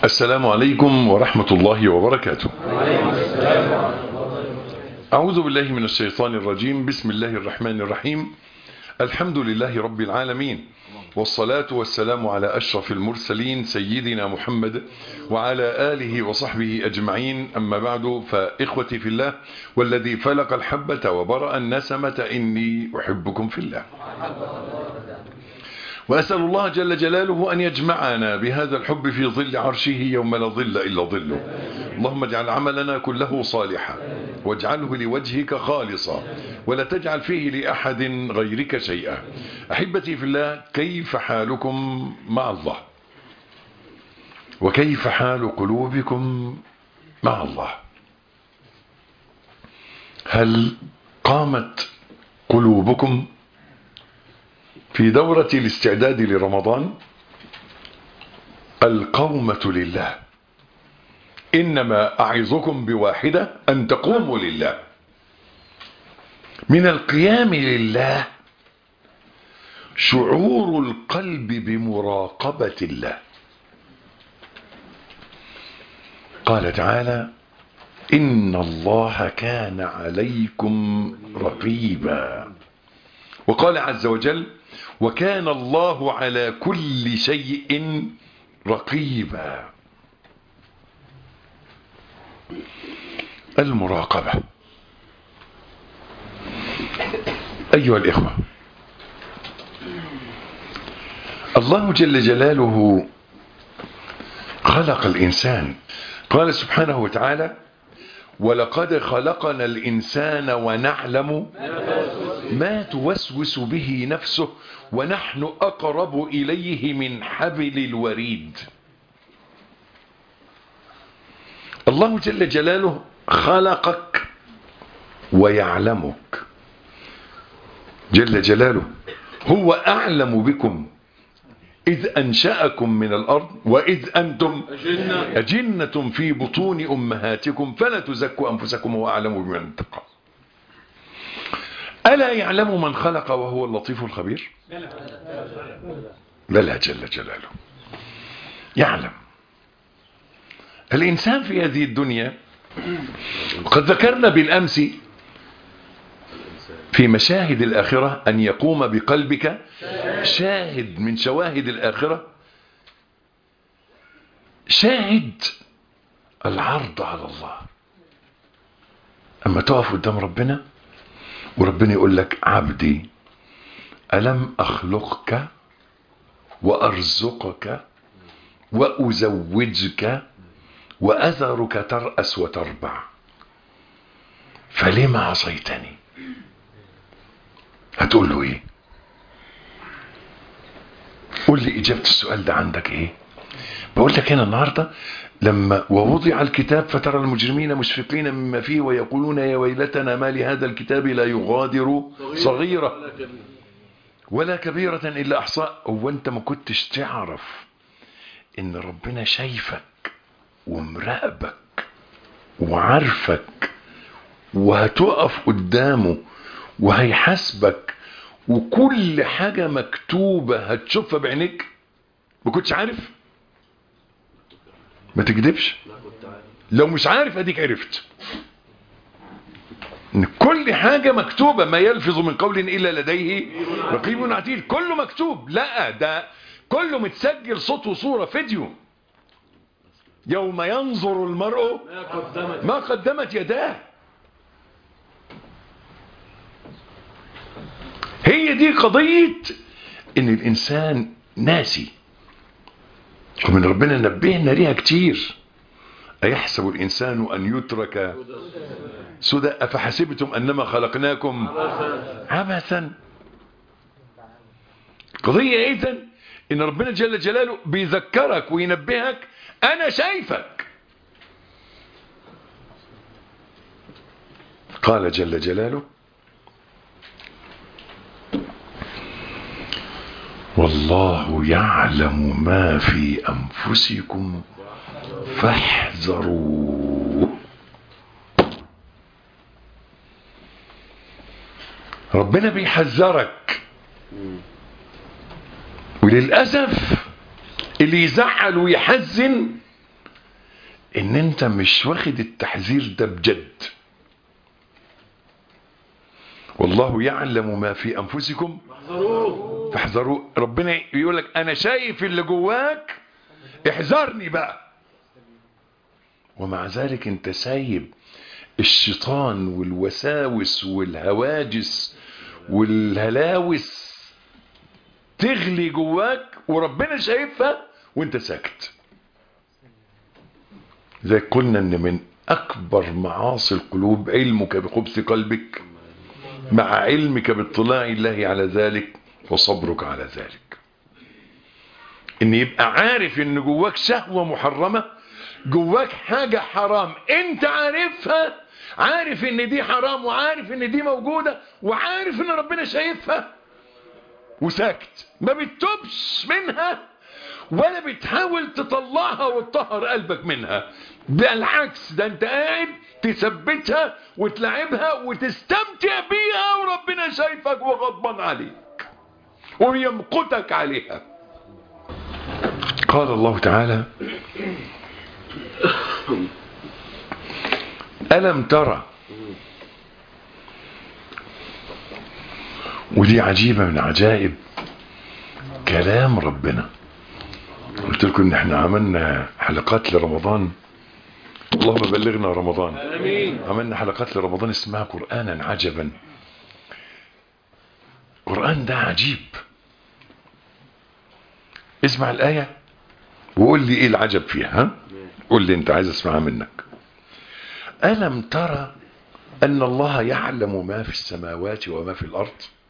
السلام عليكم ورحمة الله وبركاته أعوذ بالله من الشيطان الرجيم بسم الله الرحمن الرحيم الحمد لله رب العالمين والصلاة والسلام على أشرف المرسلين سيدنا محمد وعلى آله وصحبه أجمعين أما بعد فإخوتي في الله والذي فلق الحبة وبرأ النسمة إني أحبكم في الله وأسأل الله جل جلاله أن يجمعنا بهذا الحب في ظل عرشه يوم لا ظل إلا ظله اللهم اجعل عملنا كله صالحا واجعله لوجهك خالصا ولا تجعل فيه لأحد غيرك شيئا أحبتي في الله كيف حالكم مع الله وكيف حال قلوبكم مع الله هل قامت قلوبكم في دورة الاستعداد لرمضان القومة لله إنما أعظكم بواحدة أن تقوموا لله من القيام لله شعور القلب بمراقبة الله قال تعالى إن الله كان عليكم رقيبا وقال عز وجل وكان الله على كل شيء رقيبا المراقبة أيها الإخوة الله جل جلاله خلق الإنسان قال سبحانه وتعالى ولقد خلقنا الإنسان ونعلم ما توسوس به نفسه ونحن أقرب إليه من حبل الوريد الله جل جلاله خلقك ويعلمك جل جلاله هو أعلم بكم إذ أنشأكم من الأرض وإذ أنتم أجنة في بطون أمهاتكم فلا تزكوا أنفسكم هو أعلم بمن اتقى ألا يعلم من خلق وهو اللطيف الخبير بلى جل جلاله يعلم الإنسان في هذه الدنيا قد ذكرنا بالأمس في مشاهد الآخرة أن يقوم بقلبك شاهد من شواهد الآخرة شاهد العرض على الله أما تقف قدام ربنا وربنا يقول لك عبدي ألم أخلقك وأرزقك وأزوجك وأذرك ترأس وتربع فلما عصيتني هتقول له ايه قول لي اجابة السؤال ده عندك ايه بقول لك هنا النهاردة لما ووضع الكتاب فترى المجرمين مشفقين مما فيه ويقولون يا ويلتنا ما لهذا الكتاب لا يغادر صغيرة ولا كبيرة إلا أحصاء هو أنت ما كنتش تعرف إن ربنا شايفك ومراقبك وعارفك وهتقف قدامه وهيحاسبك وكل حاجة مكتوبة هتشوفها بعينيك ما كنتش عارف ما تكذبش لو مش عارف اديك عرفت ان كل حاجة مكتوبة ما يلفظ من قول الا لديه رقيب عتيد كله مكتوب لا ده كله متسجل صوت وصورة فيديو يوم ينظر المرء ما قدمت يداه هي دي قضية ان الانسان ناسي ومن ربنا نبهنا ليها كتير أيحسب الإنسان أن يترك سدى أفحسبتم أنما خلقناكم عبثا قضية إذن إن ربنا جل جلاله بيذكرك وينبهك أنا شايفك قال جل جلاله والله يعلم ما في أنفسكم فاحذروه ربنا بيحذرك وللأسف اللي يزعل ويحزن ان انت مش واخد التحذير ده بجد والله يعلم ما في انفسكم فاحذروا ربنا يقول لك انا شايف اللي جواك احذرني بقى ومع ذلك انت سايب الشيطان والوساوس والهواجس والهلاوس تغلي جواك وربنا شايفها وانت ساكت زي قلنا ان من اكبر معاصي القلوب علمك بخبث قلبك مع علمك باطلاع الله على ذلك وصبرك على ذلك ان يبقى عارف ان جواك شهوة محرمة جواك حاجة حرام انت عارفها عارف ان دي حرام وعارف ان دي موجودة وعارف ان ربنا شايفها وساكت ما بتتوبش منها ولا بتحاول تطلعها وتطهر قلبك منها بالعكس ده انت قاعد تثبتها وتلعبها وتستمتع بيها وربنا شايفك وغضبان عليك ويمقتك عليها قال الله تعالى ألم ترى ودي عجيبة من عجائب كلام ربنا قلت لكم ان احنا عملنا حلقات لرمضان اللهم بلغنا رمضان امين عملنا حلقات لرمضان اسمها قرآنا عجبا القرآن ده عجيب اسمع الآية وقول لي ايه العجب فيها ها؟ قول لي انت عايز اسمعها منك ألم ترى أن الله يعلم ما في السماوات وما في الأرض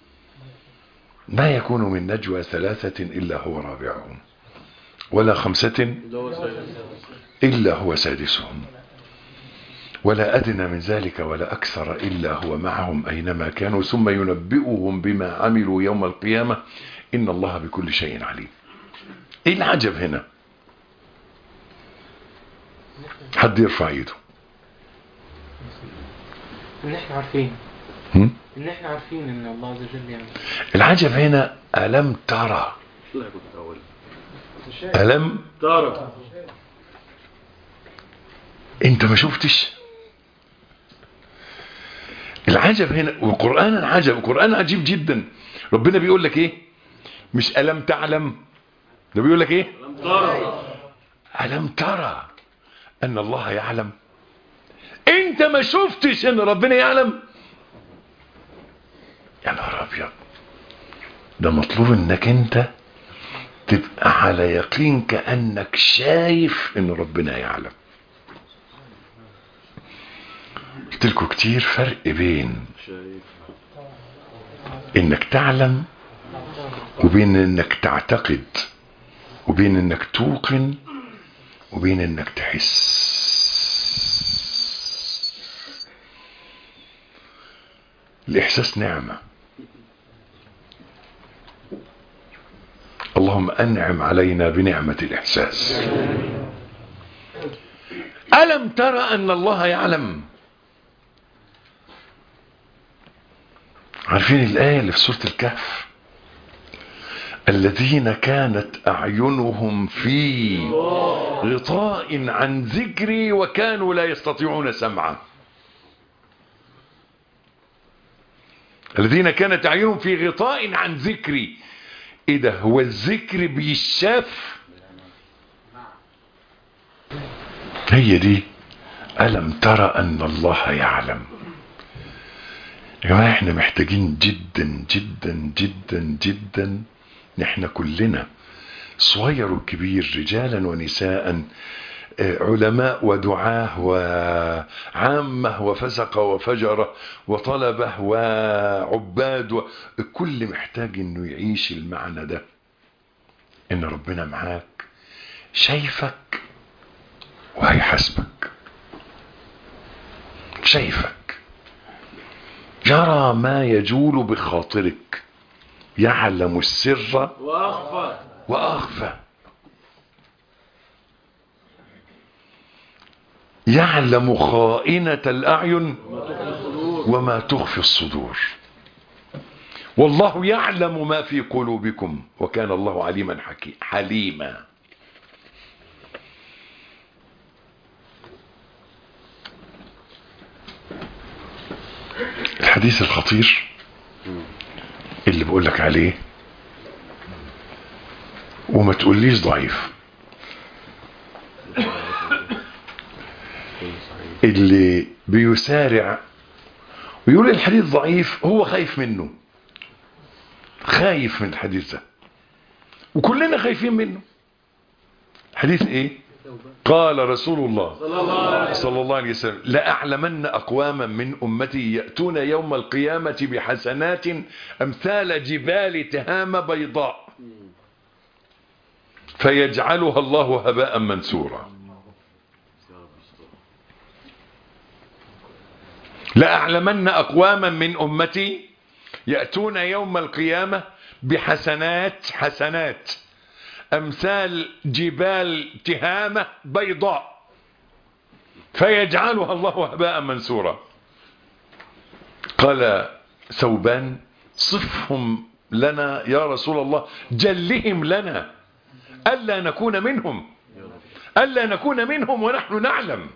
ما يكون من نجوى ثلاثة إلا هو رابعهم ولا خمسة إلا هو سادسهم ولا أدنى من ذلك ولا أكثر إلا هو معهم أينما كانوا ثم ينبئهم بما عملوا يوم القيامة إن الله بكل شيء عليم إيه العجب هنا حد يرفع يده ان احنا عارفين هم؟ ان احنا عارفين ان الله عز وجل يعني العجب هنا ألم ترى ألم ترى انت ما شفتش العجب هنا وقرآن عجب قرآن عجيب جدا ربنا بيقول لك ايه مش ألم تعلم ده بيقول لك ايه ترى ألم ترى أن الله يعلم أنت ما شفتش أن ربنا يعلم يا نهار أبيض ده مطلوب أنك أنت تبقى على يقين كأنك شايف أن ربنا يعلم قلت لكم كتير فرق بين شايف انك تعلم وبين انك تعتقد وبين انك توقن وبين انك تحس الاحساس نعمة اللهم انعم علينا بنعمة الاحساس الم ترى ان الله يعلم عارفين الآية اللي في سورة الكهف الذين كانت أعينهم في غطاء عن ذكري وكانوا لا يستطيعون سمعا الذين كانت أعينهم في غطاء عن ذكري إيه ده هو الذكر بيشاف هي دي ألم ترى أن الله يعلم يا جماعة احنا محتاجين جدا جدا جدا جدا احنا كلنا صغير وكبير رجالا ونساء آه، علماء ودعاه وعامة وفسق وفجرة وطلبة وعباد و... الكل محتاج انه يعيش المعنى ده ان ربنا معاك شايفك وهيحاسبك شايفك يرى ما يجول بخاطرك يعلم السر واخفى وأخفى يعلم خائنة الأعين وما تخفي الصدور والله يعلم ما في قلوبكم وكان الله عليما حكي حليما الحديث الخطير اللي بقول لك عليه وما تقوليش ضعيف اللي بيسارع ويقول الحديث ضعيف هو خايف منه خايف من الحديث ده وكلنا خايفين منه حديث ايه قال رسول الله صلى الله عليه وسلم لأعلمن أقواما من أمتي يأتون يوم القيامة بحسنات أمثال جبال تهام بيضاء فيجعلها الله هباء منثورا لأعلمن أقواما من أمتي يأتون يوم القيامة بحسنات حسنات أمثال جبال تهامة بيضاء فيجعلها الله هباء منثورا قال ثوبان صفهم لنا يا رسول الله جلهم لنا ألا نكون منهم ألا نكون منهم ونحن نعلم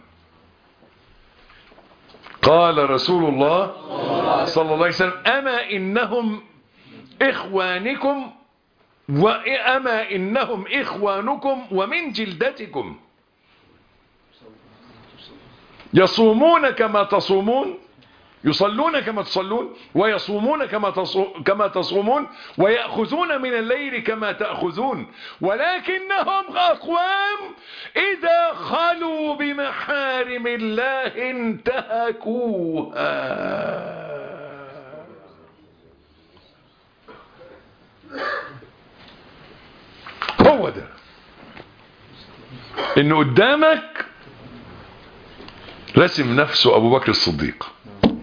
قال رسول الله صلى الله عليه وسلم أما إنهم إخوانكم وأما إنهم إخوانكم ومن جلدتكم يصومون كما تصومون يصلون كما تصلون ويصومون كما كما تصومون ويأخذون من الليل كما تأخذون ولكنهم أقوام إذا خلوا بمحارم الله انتهكوها هو ده ان قدامك رسم نفسه ابو بكر الصديق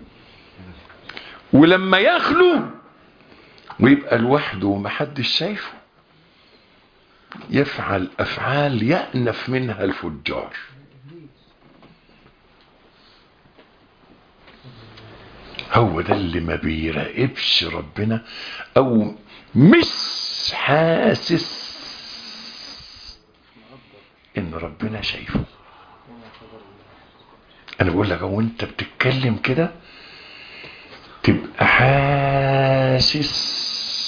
ولما يخلو ويبقى لوحده ومحدش شايفه يفعل افعال يأنف منها الفجار هو ده اللي ما بيراقبش ربنا او مش حاسس ان ربنا شايفه انا بقول لك هو انت بتتكلم كده تبقى حاسس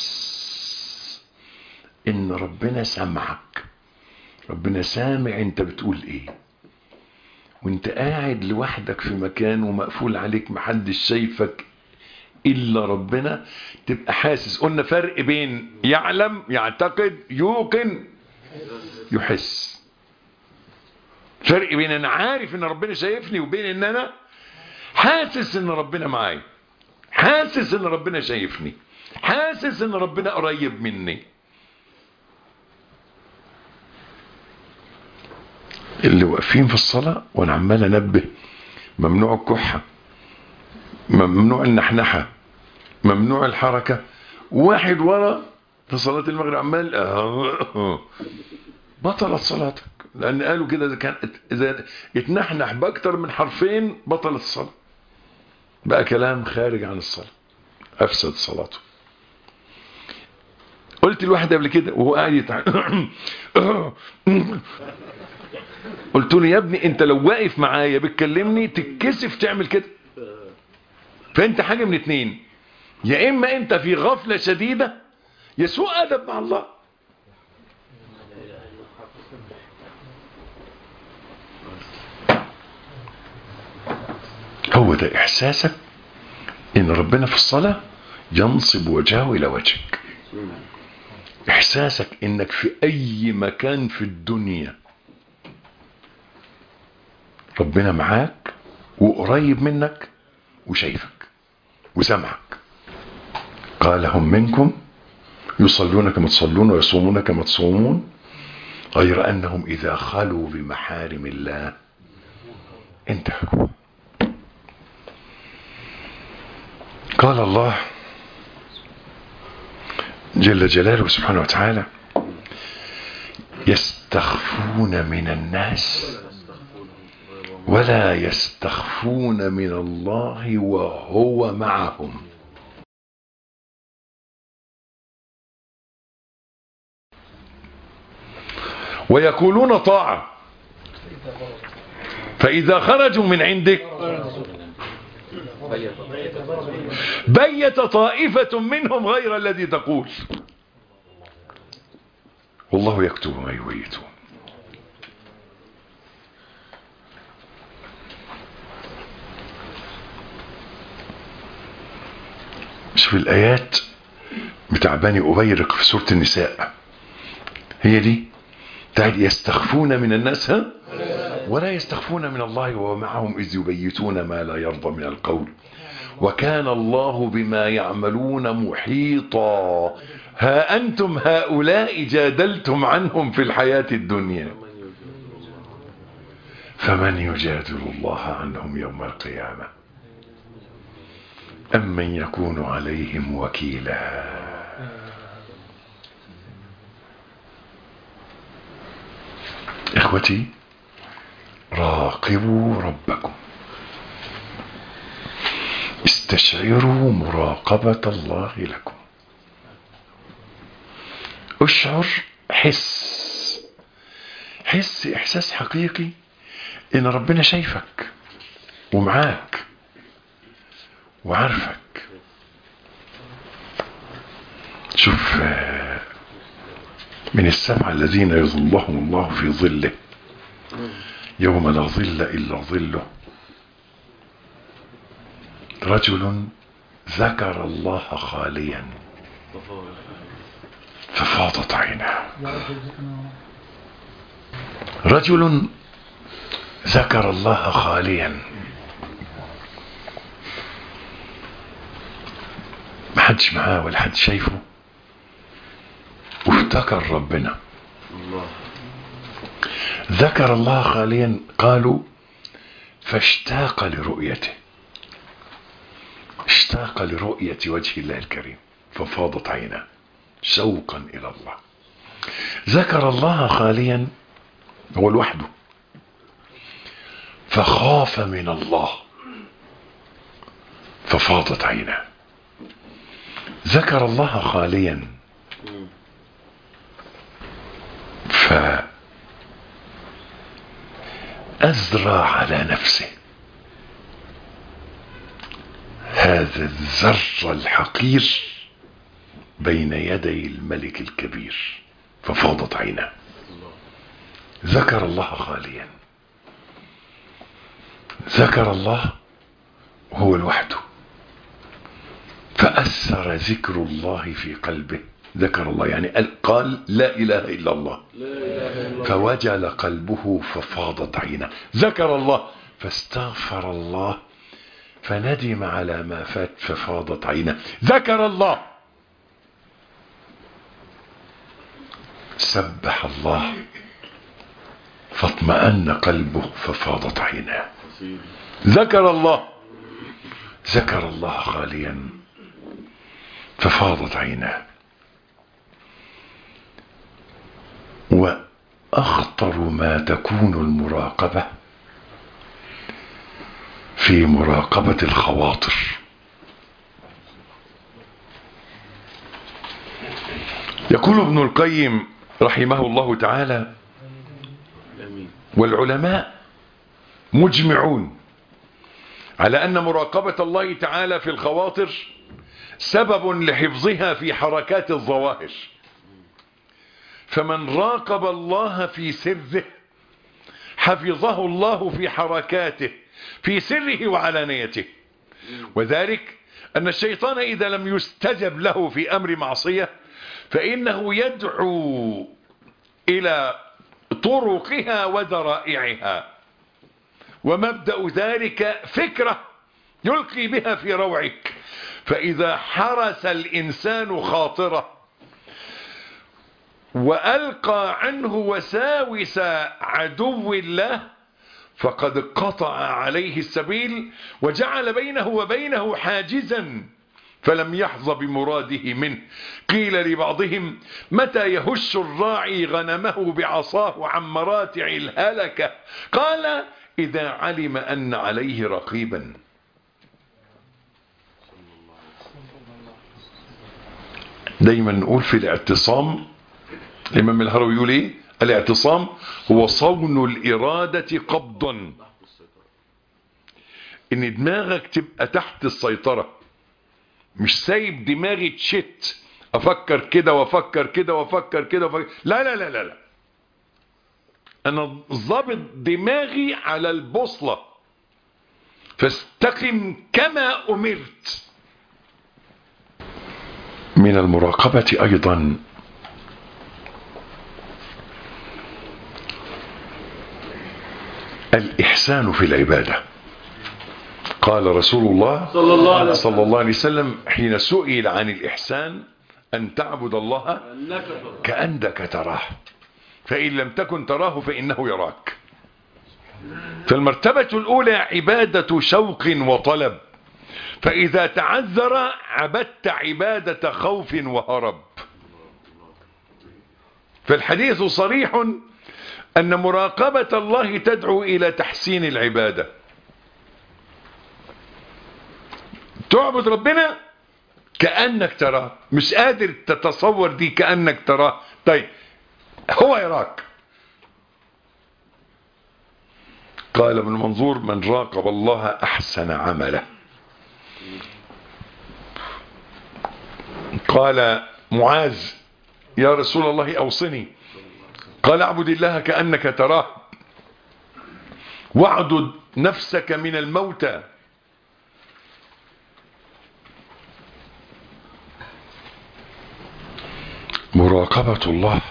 ان ربنا سامعك ربنا سامع انت بتقول ايه وانت قاعد لوحدك في مكان ومقفول عليك محدش شايفك الا ربنا تبقى حاسس قلنا فرق بين يعلم يعتقد يوقن يحس فرق بين انا عارف ان ربنا شايفني وبين ان انا حاسس ان ربنا معايا حاسس ان ربنا شايفني حاسس ان ربنا قريب مني اللي واقفين في الصلاة وانا عمال انبه ممنوع الكحة ممنوع النحنحة ممنوع الحركة واحد ورا في صلاة المغرب عمال بطلت صلاتك لان قالوا كده اذا كان اذا اتنحنح باكتر من حرفين بطلت الصلاة بقى كلام خارج عن الصلاة افسد صلاته قلت الواحد قبل كده وهو قاعد يتع... قلت له يا ابني انت لو واقف معايا بتكلمني تتكسف تعمل كده فانت حاجة من اتنين يا اما انت في غفلة شديدة يا سوء ادب مع الله هو ده احساسك ان ربنا في الصلاة ينصب وجهه الى وجهك احساسك انك في اي مكان في الدنيا ربنا معاك وقريب منك وشايفك وسمعك قال هم منكم يصلون كما تصلون ويصومون كما تصومون غير انهم اذا خلوا بمحارم الله انتهكوا قال الله جل جلاله سبحانه وتعالى يستخفون من الناس ولا يستخفون من الله وهو معهم ويقولون طاعة فإذا خرجوا من عندك بيت طائفة منهم غير الذي تقول والله يكتب ما يبيتون شوف الآيات بتاع بني أبيرق في سورة النساء هي دي بتاعت يستخفون من الناس ها ولا يستخفون من الله وهو معهم إذ يبيتون ما لا يرضى من القول وكان الله بما يعملون محيطا ها أنتم هؤلاء جادلتم عنهم في الحياة الدنيا فمن يجادل الله عنهم يوم القيامة أم من يكون عليهم وكيلا إخوتي راقبوا ربكم استشعروا مراقبة الله لكم اشعر حس حس احساس حقيقي ان ربنا شايفك ومعاك وعارفك شوف من السبعة الذين يظلهم الله في ظله يوم لا ظل إلا ظله رجل ذكر الله خاليا ففاضت عيناه رجل ذكر الله خاليا ما حدش معاه ولا حد شايفه وافتكر ربنا ذكر الله خاليا قالوا فاشتاق لرؤيته اشتاق لرؤية وجه الله الكريم ففاضت عيناه شوقا إلى الله ذكر الله خاليا هو لوحده فخاف من الله ففاضت عيناه ذكر الله خاليا ف أزرى على نفسه هذا الذر الحقير بين يدي الملك الكبير ففاضت عيناه ذكر الله خاليا ذكر الله هو لوحده فأثر ذكر الله في قلبه ذكر الله يعني قال لا إله إلا الله فوجل قلبه ففاضت عينه ذكر الله فاستغفر الله فندم على ما فات ففاضت عينه ذكر الله سبح الله فاطمأن قلبه ففاضت عيناه ذكر الله ذكر الله خاليا ففاضت عيناه وأخطر ما تكون المراقبة في مراقبة الخواطر يقول ابن القيم رحمه الله تعالى والعلماء مجمعون على أن مراقبة الله تعالى في الخواطر سبب لحفظها في حركات الظواهر فمن راقب الله في سره حفظه الله في حركاته في سره وعلانيته وذلك أن الشيطان إذا لم يستجب له في أمر معصية فإنه يدعو إلى طرقها وذرائعها ومبدأ ذلك فكرة يلقي بها في روعك فإذا حرس الإنسان خاطره وألقى عنه وساوس عدو الله فقد قطع عليه السبيل وجعل بينه وبينه حاجزا فلم يحظى بمراده منه قيل لبعضهم متى يهش الراعي غنمه بعصاه عن مراتع الهلكة قال إذا علم أن عليه رقيبا دايما نقول في الاعتصام الإمام الهروي يقول إيه الاعتصام هو صون الإرادة قبضا ان دماغك تبقى تحت السيطرة مش سايب دماغي تشت افكر كده وافكر كده وافكر كده وافكر لا لا لا لا لا انا ضابط دماغي على البوصلة فاستقم كما امرت من المراقبة ايضا الإحسان في العبادة قال رسول الله صلى الله عليه وسلم صلى الله عليه وسلم حين سئل عن الإحسان أن تعبد الله أنك ترى. كأنك تراه فإن لم تكن تراه فإنه يراك فالمرتبة الأولى عبادة شوق وطلب فإذا تعذر عبدت عبادة خوف وهرب فالحديث صريح أن مراقبة الله تدعو إلى تحسين العبادة تعبد ربنا كأنك تراه مش قادر تتصور دي كأنك تراه طيب هو يراك قال ابن منظور من راقب الله أحسن عمله قال معاذ يا رسول الله أوصني قال اعبد الله كأنك تراه واعدد نفسك من الموتى مراقبة الله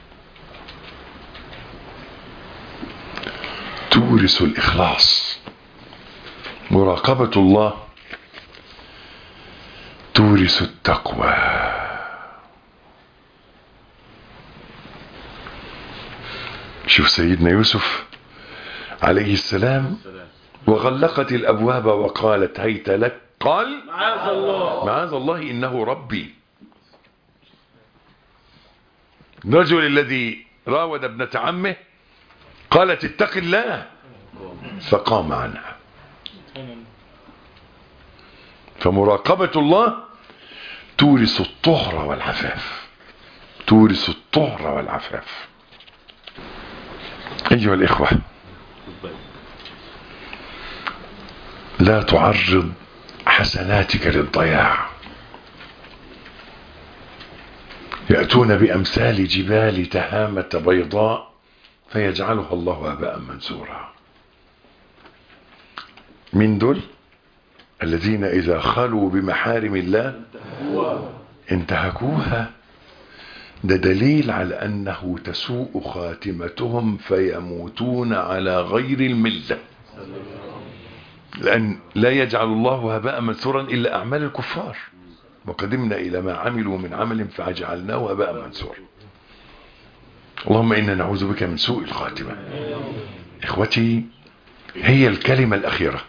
تورث الإخلاص مراقبة الله تورث التقوى شوف سيدنا يوسف عليه السلام وغلقت الأبواب وقالت هيت لك قال معاذ الله معاذ الله إنه ربي الرجل الذي راود ابنة عمه قالت اتق الله فقام عنها فمراقبة الله تورث الطهر والعفاف تورث الطهر والعفاف أيها الإخوة لا تعرض حسناتك للضياع يأتون بأمثال جبال تهامة بيضاء فيجعلها الله هباء منثورا من دول الذين إذا خلوا بمحارم الله انتهكوها ده دليل على أنه تسوء خاتمتهم فيموتون على غير الملة لأن لا يجعل الله هباء منثورا إلا أعمال الكفار وقدمنا إلى ما عملوا من عمل فجعلناه هباء منثورا اللهم إنا نعوذ بك من سوء الخاتمة إخوتي هي الكلمة الأخيرة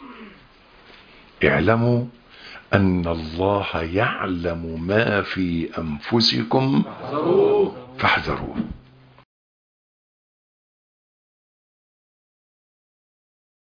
اعلموا أن الله يعلم ما في أنفسكم فاحذروه